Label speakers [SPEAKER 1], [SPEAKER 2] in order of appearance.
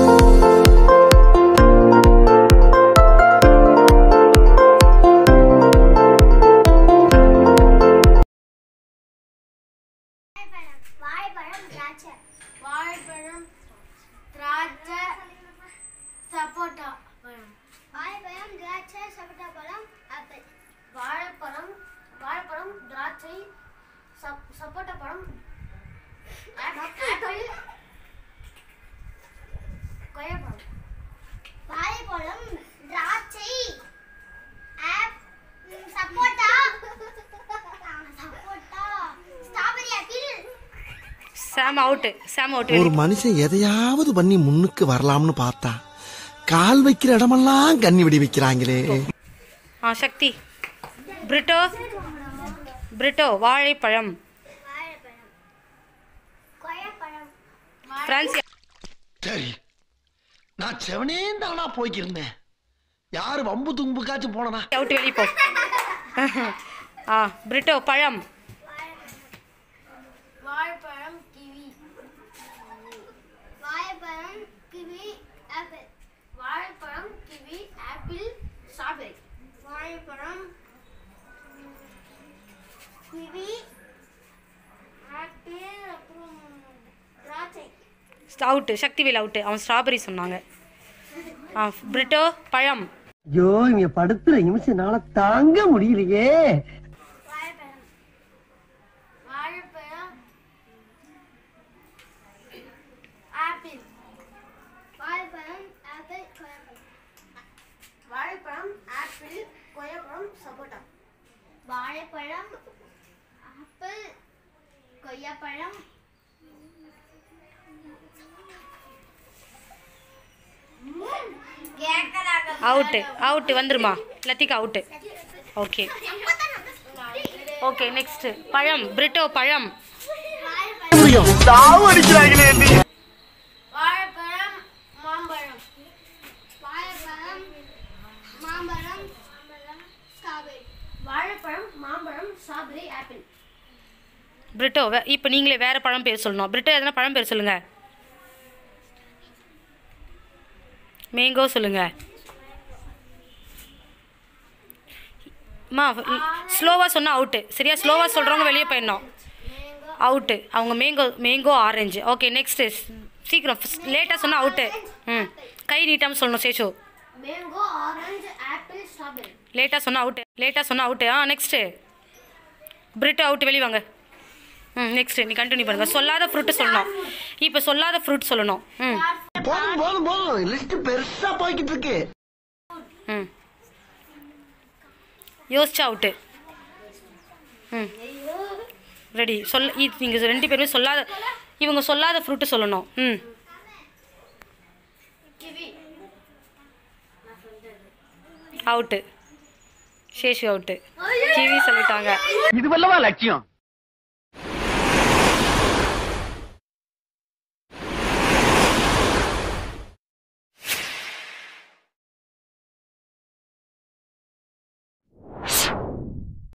[SPEAKER 1] வாழைப்பழம் திராட்சை
[SPEAKER 2] வாழைப்பழம் திராட்சை சப்போட்டா பழம்
[SPEAKER 1] வாழைப்பழம் திராட்சை சப்போட்டா பழம் ஆப்பிள்
[SPEAKER 2] வாழைப்பழம் வாழைப்பழம் திராட்சை சப் சப்போட்டா பழம் ஆப்பிள் கொய்யாப்பழம்
[SPEAKER 1] வாழைப்பழம் திராட்சை ஆப் சப்போட்டா சப்போட்டா strawberry apple
[SPEAKER 3] Sam out Sam
[SPEAKER 4] ஒரு
[SPEAKER 3] அவுட்டு
[SPEAKER 4] மனுஷன் எதையாவது பண்ணி முன்னுக்கு வரலாம்னு பார்த்தா கால் வைக்கிற இடமெல்லாம் கண்ணி வெடி வைக்கிறாங்களே
[SPEAKER 3] ஆ சக்தி பிரிட்டோ பிரிட்டோ வாழைப்பழம்
[SPEAKER 1] வாழைப்பழம் கொய்யாப்பழம்
[SPEAKER 3] பிரான்சி
[SPEAKER 4] சரி நான் செவனே தானா போய்க்கிருந்தேன் யாரு வம்பு தும்புக்காச்சும் போனனா
[SPEAKER 3] அவுட்டு வெளியே போ ஆ பிரிட்டோ பழம்
[SPEAKER 2] வாழைப்பழம் கிவி
[SPEAKER 1] வாழைப்பழம் கிவி ஆப்பிள்
[SPEAKER 2] வாழைப்பழம் கிவி ஆப்பிள் ஸ்ட்ராபெரி
[SPEAKER 1] வாழைப்பழம் கிவி ஆப்பிள் அப்புறம் திராட்சை
[SPEAKER 3] அவுட்டு சக்திவேல் அவுட்டு அவன் ஸ்ட்ராபெரி சொன்னாங்க ஆ பிரிட்டோ பழம்
[SPEAKER 5] ஐயோ இங்க படுத்துற நிமிஷம்னால தாங்க முடியலையே
[SPEAKER 1] வாழைப்பழம்
[SPEAKER 2] வாழைப்பழம் ஆப்பிள்
[SPEAKER 1] வாழைப்பழம் ஆப்பிள் கொய்யாப்பழம்
[SPEAKER 2] வாழைப்பழம் ஆப்பிள் கொய்யாப்பழம் சப்போட்டா
[SPEAKER 1] வாழைப்பழம் ஆப்பிள் கொய்யாப்பழம்
[SPEAKER 3] அவுட்டு அவுட்டு வந்துருமா Lathika out okay okay next பழம் பிரிட்டோ பழம்
[SPEAKER 2] வாழைப்பழம் மாம்பழம்
[SPEAKER 1] வாழைப்பழம் மாம்பழம் ஸ்ட்ராபெரி
[SPEAKER 2] வாழைப்பழம் மாம்பழம் ஸ்ட்ராபெரி ஆப்பிள்
[SPEAKER 3] பிரிட்டோ இப்போ நீங்களே வேற பழம் பேர் சொல்லணும் பிரிட்டோ எதனா பழம் பேர் சொல்லுங்க மேங்கோ சொல்லுங்க அம்மா ஸ்லோவாக சொன்னால் அவுட்டு சரியா ஸ்லோவாக சொல்கிறவங்க வெளியே போயிடணும் அவுட்டு அவங்க mango mango orange okay next சீக்கிரம் லேட்டாக சொன்னால் அவுட்டு ம் கை நீட்டாமல் சொல்லணும் Sheshu
[SPEAKER 2] mango orange apple strawberry
[SPEAKER 3] லேட்டாக சொன்னால் அவுட்டு லேட்டாக சொன்னால் அவுட்டு ஆ நெக்ஸ்ட்டு பிரிட்டோ அவுட்டு வெளியே வாங்க ம் நெக்ஸ்ட்டு நீ கண்டினியூ பண்ணுங்க சொல்லாத ஃப்ரூட்டு சொல்லணும் இப்போ சொல்லாத ஃப்ரூட் சொல்லணும் ம்
[SPEAKER 5] போதும் போதும் போதும் லிஸ்ட் பெருசா போய்கிட்டு இருக்கு
[SPEAKER 3] ம் யோசிச்சா அவுட்டு ம் ரெடி சொல் நீங்கள் ரெண்டு பேருமே சொல்லாத இவங்க சொல்லாத ஃப்ரூட்டு சொல்லணும் ம்
[SPEAKER 2] கிவி
[SPEAKER 3] அவுட்டு சேஷு அவுட்டு கிவி சொல்லிட்டாங்க
[SPEAKER 5] இது வல்லவா லட்சியம்